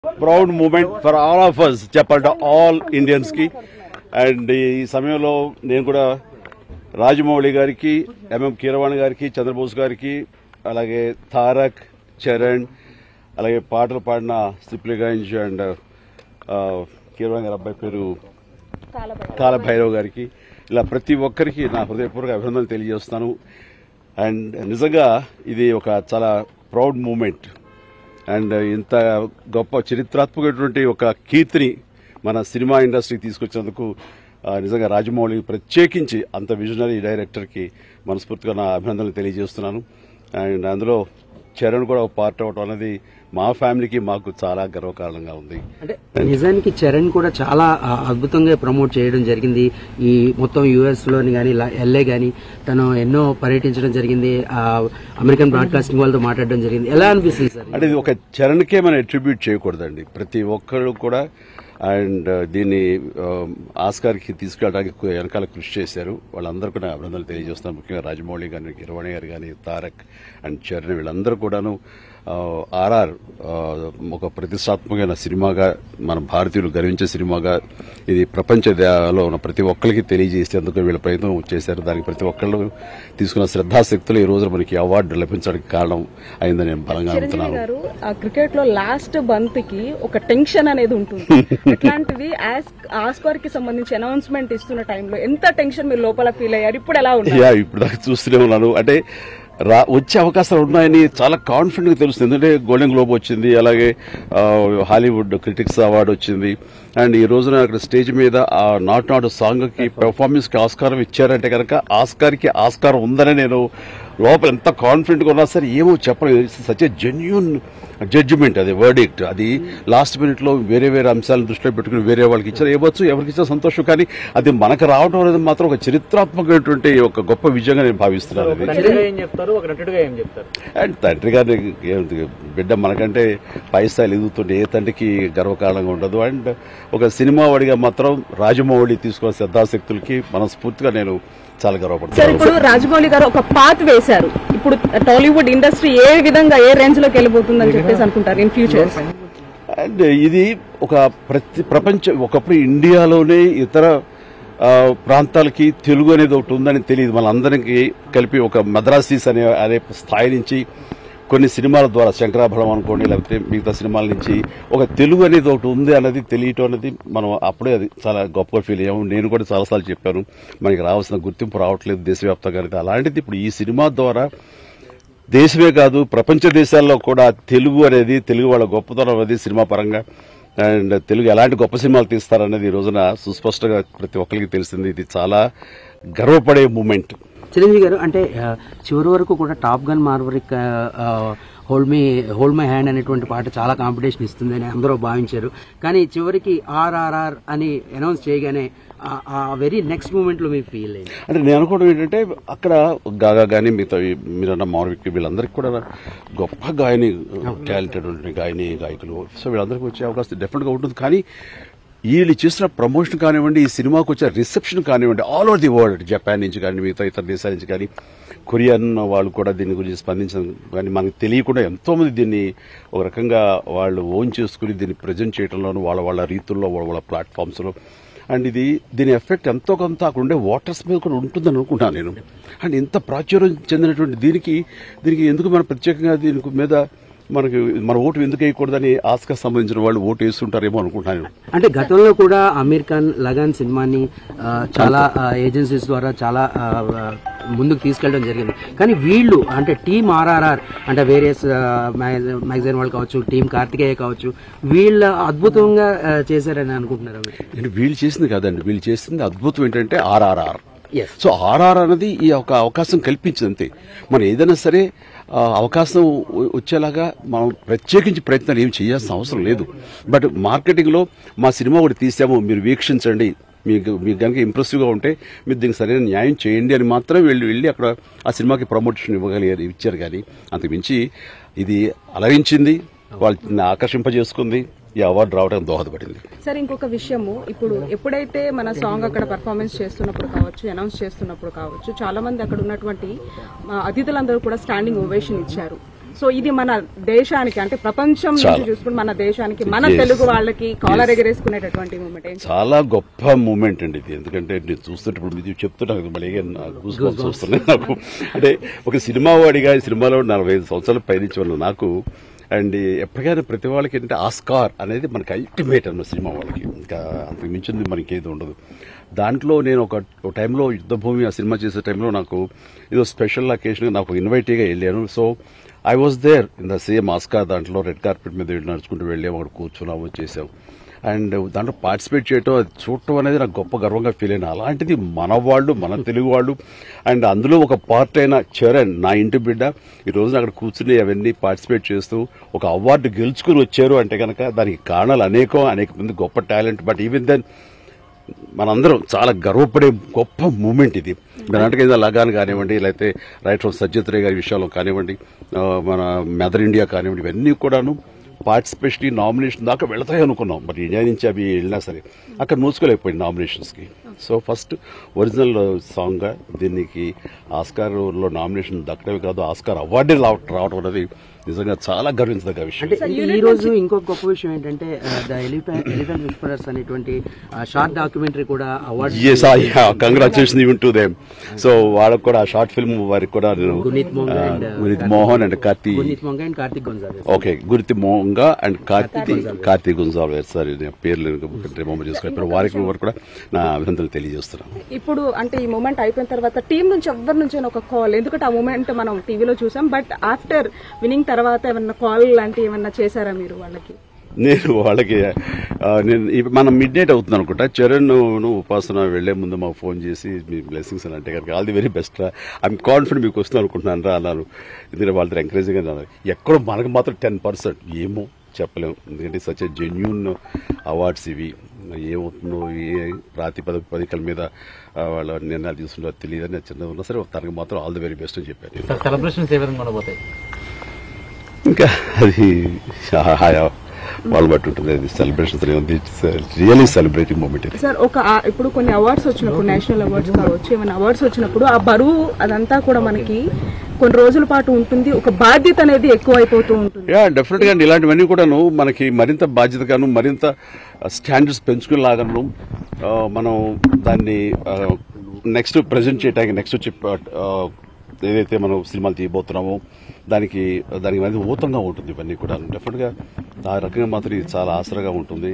Proud moment for all of us చెప్పాలంటే all Indians కి and ఈ సమయంలో నేను కూడా రాజమౌళి గారికి ఎంఎం కీరవాణి గారికి చంద్రబోస్ గారికి అలాగే తారక్ చరణ్ అలాగే పాటలు పాడిన సిప్లిగంజ్ అండ్ కీరవాణి గారి అబ్బాయి పేరు కాలభైరవ్ గారికి ఇలా ప్రతి ఒక్కరికి నా హృదయపూర్వక అభినందనలు తెలియజేస్తాను అండ్ నిజంగా ఇది ఒక చాలా ప్రౌడ్ మూమెంట్ అండ్ ఇంత గొప్ప చరిత్రాత్మకమైనటువంటి ఒక కీర్తిని మన సినిమా ఇండస్ట్రీకి తీసుకొచ్చినందుకు ఆ, నిజంగా రాజమౌళి ప్రత్యేకించి అంత విజనరీ డైరెక్టర్కి మనస్ఫూర్తిగా నా అభినందనలు తెలియజేస్తున్నాను అండ్ అందులో చరణ్ కూడా ఒక పార్ట్ అవటం అనేది మా ఫ్యామిలీకి మాకు చాలా గర్వకారణంగా ఉంది అంటే నిజానికి చరణ్ కూడా చాలా ఆ, అద్భుతంగా ప్రమోట్ చేయడం జరిగింది ఈ మొత్తం యుఎస్ లోని కానీ ఎల్ఏ కానీ తను ఎన్నో పర్యటించడం జరిగింది ఆ, అమెరికన్ బ్రాడ్కాస్టింగ్ వాళ్ళతో మాట్లాడడం జరిగింది ఎలా అనిపిస్తుంది సార్ అంటే ఇది ఒక చరణ్కే మనం అట్రిబ్యూట్ చేయకూడదండి ప్రతి ఒక్కరు కూడా అండ్ దీన్ని ఆస్కార్కి తీసుకెళ్ళడానికి కు- వెనకాల కృషి చేశారు వాళ్ళందరూ కూడా అభినందనలు తెలియజేస్తున్నాను ముఖ్యంగా రాజమౌళి గారిని కిరవాణి గారు కానీ తారక్ అండ్ చరణ్ వీళ్ళందరూ కూడాను ఆర్ఆర్ ఒక ప్రతిష్టాత్మకమైన సినిమాగా మన భారతీయులు గర్వించే సినిమాగా ఇది ప్రపంచలో ఉన్న ప్రతి ఒక్కరికి తెలియజేసేందుకు వీళ్ళ ప్రయత్నం చేశారు దానికి ప్రతి ఒక్కళ్ళు తీసుకున్న శ్రద్ధాశక్తులు ఈ రోజు మనకి అవార్డు లభించడానికి కారణం అయిందని నేను బలంగా చిరంజీవి నమ్ముతున్నాను గారు ఆ క్రికెట్ లో లాస్ట్ బంత్ కి ఒక టెన్షన్ అనేది ఉంటుంది అట్లాంటిది ఆస్కార్ కి సంబంధించి అనౌన్స్మెంట్ ఇస్తున్న టైంలో ఎంత టెన్షన్ మీరు లోపల ఫీల్ అయ్యారు ఇప్పుడు ఎలా ఉన్నారు యా ఇప్పుడు దాకా చూస్తూనే ఉన్నాను అంటే రా వచ్చే అవకాశాలు ఉన్నాయని చాలా కాన్ఫిడెంట్ గా తెలుస్తుంది ఎందుకంటే గోల్డెన్ గ్లోబ్ వచ్చింది అలాగే ఆ, హాలీవుడ్ క్రిటిక్స్ అవార్డు వచ్చింది అండ్ ఈ రోజున అక్కడ స్టేజ్ మీద ఆ నాట్ నాట్ సాంగ్ కి పెర్ఫార్మెన్స్ కి ఆస్కారం ఇచ్చారంటే కనుక ఆస్కార్ కి ఆస్కారం ఉందని నేను లోపల ఎంత కాన్ఫిడెంట్ గా ఉన్నా సరే ఏమో చెప్పలేదు సచ్ జెన్యున్ జడ్జిమెంట్ అది వర్డిక్ట్ అది లాస్ట్ మినిట్ లో వేరే వేరే అంశాలను దృష్టిలో పెట్టుకుని వేరే వాళ్ళకి ఇచ్చారు ఇవ్వచ్చు ఎవరికి ఇచ్చిన సంతోషం కానీ అది మనకు రావడం అనేది మాత్రం ఒక చరిత్రాత్మకమైనటువంటి ఒక గొప్ప విజయంగా నేను భావిస్తున్నాను అది తండ్రిగా ఏం చెప్తారు ఒక నటుడిగా ఏం చెప్తారు అండ్ తండ్రి గారిని ఏమిటి, బిడ్డ మనకంటే పై స్థాయిలు ఎదుగుతుంటే ఏ తండ్రికి గర్వకారణంగా ఉండదు అండ్ ఒక సినిమా వాడిగా మాత్రం రాజమౌళి తీసుకున్న శ్రద్ధాశక్తులకి మనస్ఫూర్తిగా నేను చాలా సార్ గర్వపడతాను ఇప్పుడు రాజమౌళి గారు ఒక పాత్ వేశారు ఇప్పుడు టాలీవుడ్ ఇండస్ట్రీ ఏ విధంగా ఏ రేంజ్ లోకి వెళ్ళిపోతుందని చెప్పేసి అనుకుంటారు ఇన్ ఫ్యూచర్ అండ్ ఇది ఒక ప్రతి ప్రపంచ ఒకప్పుడు ఇండియాలోనే ఇతర ఆ, ప్రాంతాలకి తెలుగు అనేది ఒకటి ఉందని తెలియదు మనందరికీ కలిపి ఒక మద్రాసీస్ అనే అనే స్థాయి నుంచి కొన్ని సినిమాల ద్వారా శంకరాభరణం అనుకోండి లేకపోతే మిగతా సినిమాల నుంచి ఒక తెలుగు అనేది ఒకటి ఉంది అనేది తెలియటం అనేది మనం అప్పుడే అది చాలా గొప్పగా ఫీల్ అయ్యాము నేను కూడా చాలాసార్లు చెప్పాను మనకి రావాల్సిన గుర్తింపు రావట్లేదు దేశవ్యాప్తంగా అనేది అలాంటిది ఇప్పుడు ఈ సినిమా ద్వారా దేశమే కాదు ప్రపంచ దేశాల్లో కూడా తెలుగు అనేది తెలుగు వాళ్ళ గొప్పతనం అనేది సినిమా పరంగా అండ్ తెలుగు ఎలాంటి గొప్ప సినిమాలు తీస్తారనేది ఈ రోజున సుస్పష్టంగా ప్రతి ఒక్కరికి తెలిసింది ఇది చాలా గర్వపడే మూమెంట్ చిరంజీవి గారు అంటే ఆ, చివరి వరకు కూడా Top Gun Maverick hold me hold my hand అనేటువంటి పాట చాలా కాంపిటీషన్ ఇస్తుందని అందరూ భావించారు కానీ చివరికి ఆర్ఆర్ఆర్ అని అనౌన్స్ చేయగానే ఆ- ఆ వెరీ నెక్స్ట్ మూమెంట్ లో మీకు ఫీల్ అయింది అంటే నేను అనుకోవడం ఏంటంటే అక్కడ గాగా కానీ మిగతా ఈ మీరన్న మారవిక్ వీళ్ళందరికీ కూడా గొప్ప గాయని టాలెంటెడ్ ఉంటుంది గాయని గాయకులు సో వీళ్ళందరికీ వచ్చే అవకాశం డెఫినెట్ గా ఉంటుంది కానీ వీళ్ళు చేసిన ప్రమోషన్ కానివ్వండి ఈ సినిమాకి వచ్చే రిసెప్షన్ కానివ్వండి all over the world Japan నుంచి కానీ మిగతా ఇతర దేశాల నుంచి కానీ కొరియన్ వాళ్ళు కూడా దీని గురించి స్పందించడం కానీ మనకు తెలియకుండా ఎంతో మంది దీన్ని ఒక రకంగా వాళ్ళు ఓన్ చేసుకుని దీన్ని ప్రజెంట్ చేయడంలోనూ వాళ్ళ వాళ్ళ రీతుల్లో వాళ్ళ వాళ్ళ ప్లాట్ఫామ్స్లో అండ్ ఇది దీని ఎఫెక్ట్ ఎంతో కొంత అక్కడ ఉండే వాటర్స్ మీద కూడా ఉంటుందని అనుకుంటున్నాను నేను అండ్ ఇంత ప్రాచుర్యం చెందినటువంటి దీనికి దీనికి ఎందుకు మన ప్రత్యేకంగా దీనికి మీద మనకి మన ఓటు ఎందుకు వేయకూడదని ఆస్కర్ సంబంధించిన వాళ్ళు ఓటు వేస్తుంటారేమో అనుకుంటున్నాను అంటే గతంలో కూడా అమీర్ ఖాన్ లగాన్ సినిమాని ఆ, చాలా ఏజెన్సీస్ ద్వారా చాలా ఆ, ఆ, ముందుకు తీసుకెళ్ళడం జరిగింది కానీ వీళ్ళు అంటే టీం ఆర్ఆర్ఆర్ అంటే వేరియస్ మ్యాగజైన్ వాళ్ళు కావచ్చు టీం కార్తికేయ కావచ్చు వీళ్ళ అద్భుతంగా ఆ, చేశారని అనుకుంటున్నారు మీరు నేను వీళ్ళు చేసింది కాదండి వీళ్ళు చేసింది అద్భుతం ఏంటంటే ఆర్ఆర్ఆర్ ఎస్ సో ఆర్ఆర్ అనేది ఈ ఒక అవకాశం కల్పించింది అంతే మనం ఏదైనా సరే ఆ, అవకాశం వ- వచ్చేలాగా మనం ప్రత్యేకించి ప్రయత్నాలు ఏం చేయాల్సిన అవసరం లేదు బట్ మార్కెటింగ్ లో మా సినిమా ఒకటి తీసాము మీరు వీక్షించండి మీకు మీకు కనుక ఇంప్రెసివ్గా ఉంటే మీరు దీనికి సరైన న్యాయం చేయండి అని మాత్రం వెళ్ళి వెళ్ళి అక్కడ ఆ సినిమాకి ప్రమోషన్ ఇవ్వగలిగారు ఇచ్చారు కానీ అంతకు మించి ఇది అలరించింది వాళ్ళని ఆకర్షింపజేసుకుంది ఈ అవార్డు రావడానికి దోహదపడింది సార్ ఇంకొక విషయము ఇప్పుడు ఎప్పుడైతే మన సాంగ్ అక్కడ పర్ఫార్మెన్స్ చేస్తున్నప్పుడు కావచ్చు అనౌన్స్ చేస్తున్నప్పుడు కావచ్చు చాలా మంది అక్కడ ఉన్నటువంటి ఆ, అతిథులందరూ కూడా స్టాండింగ్ ఓవేషన్ ఇచ్చారు సో ఇది మన దేశానికి అంటే ప్రపంచం నుంచి చాలా. చూసుకుంటే మన దేశానికి మన Yes. తెలుగు వాళ్ళకి కాలర్ ఎగరేసుకునేటటువంటి మూమెంట్ ఏం చాలా గొప్ప మూమెంట్ అండి ఇది ఎందుకంటే నేను చూస్తుంటే ఇప్పుడు మీరు చెప్తున్నా కదా, మళ్ళీ గూస్ బంప్స్ వస్తున్నాయి నాకు అంటే ఒక సినిమా వాడిగా ఈ సినిమాలో నలభై ఐదు సంవత్సరాలు పయనించి వాళ్ళు నాకు అండ్ ఎప్పటికైనా ప్రతి వాళ్ళకి ఏంటంటే ఆస్కార్ అనేది మనకి అల్టిమేట్ అన్న సినిమా వాళ్ళకి ఇంకా అంతకు మించింది మనకి ఏది ఉండదు దాంట్లో నేను ఒక ఒక టైంలో యుద్ధభూమి ఆ సినిమా చేసే టైంలో నాకు ఏదో స్పెషల్ అకేషన్ నాకు ఇన్వైటీగా వెళ్ళాను so I was there in the same Oscar దాంట్లో రెడ్ కార్పెట్ మీద వెళ్ళి నడుచుకుంటూ వెళ్ళాము అక్కడ కూర్చున్నాము చేసాం అండ్ దాంట్లో పార్టిసిపేట్ చేయటం అది చూడటం అనేది నాకు గొప్ప గర్వంగా ఫీల్ అయిన అలాంటిది మన వాళ్ళు మన తెలుగు వాళ్ళు అండ్ అందులో ఒక పార్ట్ అయిన చరణ్ నా ఇంటి బిడ్డ ఈ రోజున అక్కడ కూర్చుని అవన్నీ పార్టిసిపేట్ చేస్తూ ఒక అవార్డు గెలుచుకుని వచ్చారు అంటే కనుక దానికి కారణాలు అనేకం అనేక మంది గొప్ప టాలెంట్ బట్ ఈవెన్ దెన్ మనందరం చాలా గర్వపడే గొప్ప మూమెంట్ ఇది మీరు అంటే లగాన్ కానివ్వండి లేకపోతే రైట్ ఫ్రమ్ సజ్జత్ రే గారి విషయాల్లో కానివ్వండి ఆ, మన మెదర్ ఇండియా కానివ్వండి ఇవన్నీ కూడాను పార్టిసిపేషన్ నామినేషన్ దాకా వెళతాయి అనుకున్నాం మరి ఇండియా నుంచి అవి వెళ్ళినా సరే అక్కడ నోచుకోలేకపోయింది నామినేషన్స్కి సో ఫస్ట్ ఒరిజినల్ సాంగ్గా దీనికి ఆస్కార్లో నామినేషన్ దక్కడమే కాదు ఆస్కార్ అవార్డే రావటం అనేది నిజంగా చాలా గర్వించదగ్గ విషయం అంటే ఈ- ఈ రోజు ఇంకొక గొప్ప విషయం ఏంటంటే ద ఎలిఫెంట్ ఎలిఫెంట్ విస్పరర్స్ అనేటువంటి షార్ట్ డాక్యుమెంటరీ కూడా award yes congratulation even to them so వాళ్ళకు కూడా షార్ట్ ఫిల్మ్ వారికి కూడా నేను గునీత్ మోంగా ఆ, and, Guneet Mohan and Karthi Guneet Monga and Karthik Gonsalves okay గురితి మోహంగా అండ్ కార్తీ కార్తీ గుంజాల్ సార్ పేర్లు రిమంబర్ చేసుకోవాలి వారికి వారు కూడా నా అభినందనలు తెలియజేస్తున్నాను ఇప్పుడు అంటే ఈ మూమెంట్ అయిపోయిన తర్వాత టీం నుంచి ఎవరి నుంచి ఒక కాల్ ఎందుకంటే ఆ మూమెంట్ మనం టీవీలో చూసాం బట్ ఆఫ్టర్ వినింగ్ తర్వాత ఏమన్నా కాల్ లాంటి ఏమన్నా చేశారా మీరు వాళ్ళకి నేను వాళ్ళకి ఆ, నేను ఇప్పు- మనం మిడ్ నైట్ అవుతుంది అనుకుంటా చరణ్ నువ్వు ఉపాసన వెళ్లే ముందు మాకు ఫోన్ చేసి మీ బ్లెస్సింగ్స్ అని అంటే కనుక ఆల్ ది వెరీ బెస్ట్ రా ఐఎమ్ కాన్ఫిడెంట్ మీకు వస్తుంది అనుకుంటున్నాను రా అన్నారు ఎందుకంటే వాళ్ళతో ఎంకరేజింగ్ అన్నారు ఎక్కడో మనకు మాత్రం టెన్ పర్సెంట్ ఏమో చెప్పలేము ఎందుకంటే సచ్ జెన్యున్ అవార్డ్స్ ఇవి ఏమవుతుందో ఏ ప్రాతిపదిక పదికల మీద ఆ, వాళ్ళ నిర్ణయాలు తీసుకుంటారో తెలియదు నేను చిన్నది ఉన్నా సరే తనకు మాత్రం ఆల్ ది వెరీ బెస్ట్ అని చెప్పాను సార్ సెలబ్రేషన్స్ ఏ విధంగా ఉండబోతాయి ఇంకా అది ఆయా వాళ్ళు బట్టి ఉంటుంది అది సెలబ్రేషన్స్ ఉంది రియలీ సెలబ్రేటింగ్ మూమెంట్ ఇది సార్ ఒక ఆ- ఇప్పుడు కొన్ని అవార్డ్స్ వచ్చినప్పుడు నేషనల్ అవార్డ్స్ కావచ్చు ఏమైనా అవార్డ్స్ వచ్చినప్పుడు ఆ బరువు అదంతా కూడా మనకి కొన్ని రోజుల పాటు ఉంటుంది ఒక బాధ్యత అనేది ఎక్కువ అయిపోతూ ఉంటుంది యా డెఫినెట్ గా ఇలాంటివన్నీ కూడాను మనకి మరింత బాధ్యతగాను మరింత స్టాండర్డ్స్ పెంచుకునేలాగాను ఆ, మనం దాన్ని నెక్స్ట్ ప్రజెంట్ చేయడానికి నెక్స్ట్ వచ్చి ఆ, ఏదైతే మనం సినిమాలు తీయబోతున్నామో దానికి దానికి అనేది ఊతంగా ఉంటుంది ఇవన్నీ కూడా డెఫినెట్ గా ఆ రకంగా మాత్రం ఇది చాలా ఆసరగా ఉంటుంది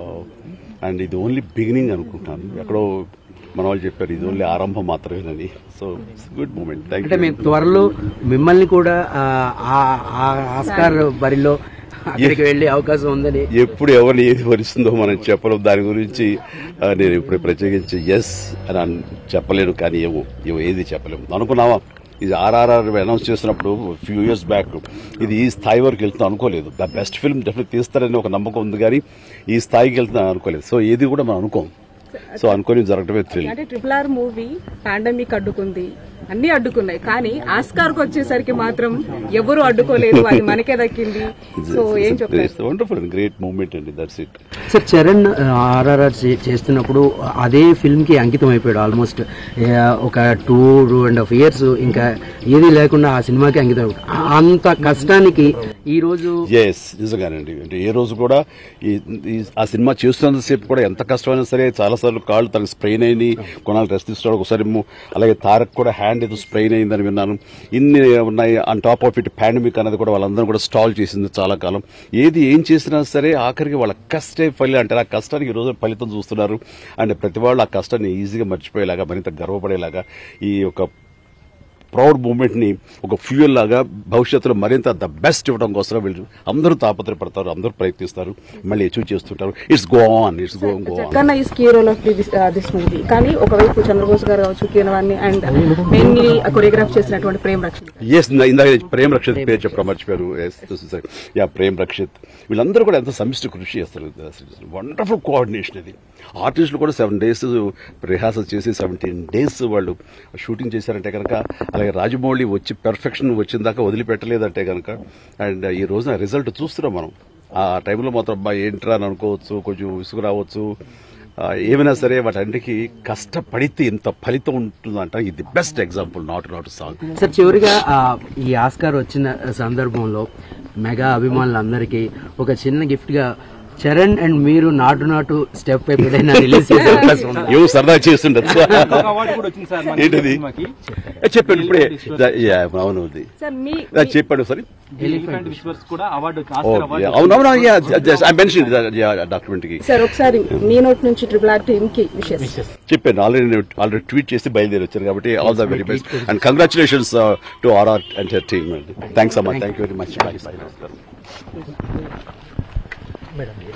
అండ్ ఇది ఓన్లీ బిగినింగ్ అనుకుంటున్నాను ఎక్కడో మన వాళ్ళు చెప్పారు ఇది ఓన్లీ ఆరంభం మాత్రమేనని సో గుడ్ మూమెంట్ థ్యాంక్ అంటే మేము త్వరలో మిమ్మల్ని కూడా ఆ, ఆ- ఆ ఆస్కార్ బరిలో అక్కడికి వెళ్లే అవకాశం ఉందని ఎప్పుడు ఎవరిని ఏది వరిస్తుందో మనం చెప్పలేం దాని గురించి ఆ, నేను ఇప్పుడు ప్రత్యేకించి ఎస్ అని అన్- చెప్పలేను కానీ ఏమో ఏమో ఏది చెప్పలేము అనుకున్నావా ఇది ఆర్ఆర్ఆర్ అనౌన్స్ చేసినప్పుడు ఫ్యూ ఇయర్స్ బ్యాక్ ఇది ఈ స్థాయి వరకు వెళ్తున్నా అనుకోలేదు ద బెస్ట్ ఫిల్మ్ డెఫినెట్ తీస్తారని ఒక నమ్మకం ఉంది కానీ ఈ స్థాయికి వెళ్తున్నా అనుకోలేదు సో ఏది కూడా మనం అనుకోం సో అనుకొని జరగటమే థ్రిల్ అంటే ట్రిపుల్ ఆర్ మూవీ పాండమిక్ అడ్డుకుంది అన్ని అడ్డుకున్నాయి కానీ ఆస్కార్ కు వచ్చేసరికి మాత్రం ఎవరు అడ్డుకోలేదు అది మనకే దక్కింది సో ఏం చెప్తారు వండర్ఫుల్ గ్రేట్ మూమెంట్ అండి that's it sir Charan RRR చేస్తున్నప్పుడు అదే ఫిల్మ్ కి అంకితం అయిపోయాడు ఆల్మోస్ట్ ఒక two two and half years ఇంకా ఏది లేకుండా ఆ సినిమాకి అంకితం అయిపోయాడు. అంత కష్టానికి ఈ రోజు ఎస్ నిజంగానండి అంటే ఏ రోజు కూడా ఈ ఈ- ఆ సినిమా చేస్తున్నంతసేపు కూడా ఎంత కష్టమైనా సరే చాలాసార్లు కాళ్ళు తనకు స్ప్రెయిన్ అయింది కొనాలి రెస్ట్ తీసుకోవడం ఒకసారి ఏమో అలాగే తారక్ కూడా హ్యాండ్ ఏదో స్ప్రెయిన్ అయిందని విన్నాను ఇన్ని ఉన్నాయి on top of it pandemic అనేది కూడా వాళ్ళందరూ కూడా స్టాల్ చేసింది చాలా కాలం ఏది ఏం చేసినా సరే ఆఖరికి వాళ్ళ కష్టే ఫలి అంటారు ఆ కష్టానికి ఈ రోజు ఫలితం చూస్తున్నారు అండ్ ప్రతి వాళ్ళు ఆ కష్టాన్ని ఈజీగా మర్చిపోయేలాగా మరింత గర్వపడేలాగా ఈ యొక్క ప్రౌడ్ మూమెంట్ ని ఒక ఫ్యూయల్ లాగా భవిష్యత్తులో మరింత ద బెస్ట్ ఇవ్వడం కోసం వీళ్ళు అందరూ తాపత్రపడతారు అందరూ ప్రయత్నిస్తారు మళ్ళీ అచీవ్ చేస్తుంటారు it's go on it's go go on Jakkanna ఈ స్కీ రోల్ ఆఫ్ దిస్ మూవీ కానీ ఒకవైపు చంద్రబోస్ గారు కావచ్చు కీరవాణి అండ్ మెయిన్లీ కొరియోగ్రాఫ్ చేసినటువంటి ప్రేమ్ రక్షిత్ ఎస్ ఇందాక ప్రేమ్ రక్షిత్ పేరు చెప్పడం మర్చిపోయారు యా ప్రేమ్ రక్షిత్ వీళ్ళందరూ కూడా ఎంత సమిష్టి కృషి చేస్తారు వండర్ఫుల్ కోఆర్డినేషన్ ఇది ఆర్టిస్టులు కూడా సెవెన్ డేస్ రిహార్సల్ చేసి సెవెంటీన్ డేస్ వాళ్ళు షూటింగ్ చేశారంటే కనుక అలాగే రాజమౌళి వచ్చి పెర్ఫెక్షన్ వచ్చిన దాకా వదిలిపెట్టలేదంటే కనుక అండ్ ఈ రోజున రిజల్ట్ చూస్తున్నాం మనం ఆ టైంలో మాత్రం అబ్బా ఏంట్రా అని అనుకోవచ్చు కొంచెం విసుగు రావచ్చు ఆ, ఏమైనా సరే వాటన్నిటికీ కష్టపడితే ఇంత ఫలితం ఉంటుందంట ఇది best example Naatu Naatu song sir చివరిగా ఆ, ఈ ఆస్కార్ వచ్చిన సందర్భంలో మెగా అభిమానులందరికీ ఒక చిన్న గిఫ్ట్ గా చరణ్ అండ్ మీరు నాటు నాటు స్టెప్ ఎప్పుడైనా రిలీజ్ చేసే అవకాశం ఉందా? ఏమో సరదా చేస్తుండొచ్చు అవార్డు కూడా వచ్చింది సార్ మన ఏంటిది సినిమాకి ఏ, చెప్పాను ఇప్పుడే యా, అవును అది సార్ మీ ఆ, చెప్పాడు సరే ఎలిఫెంట్ విశ్వర్స్ కూడా అవార్డు ఓ ఆస్కార్ అవార్డు అవునవును ఐ మెన్షన్ డాక్యుమెంట్ కి సార్ ఒకసారి మీ నోట్ నుంచి ట్రిపుల్ ఆర్ టీమ్ కి విషయం చెప్పాను ఆల్రెడీ ఆల్రెడీ ట్వీట్ చేసి బయలుదేరి వచ్చారు కాబట్టి all the very best and congratulations to R R entertainment thanks అమ్మా thank you very much bye by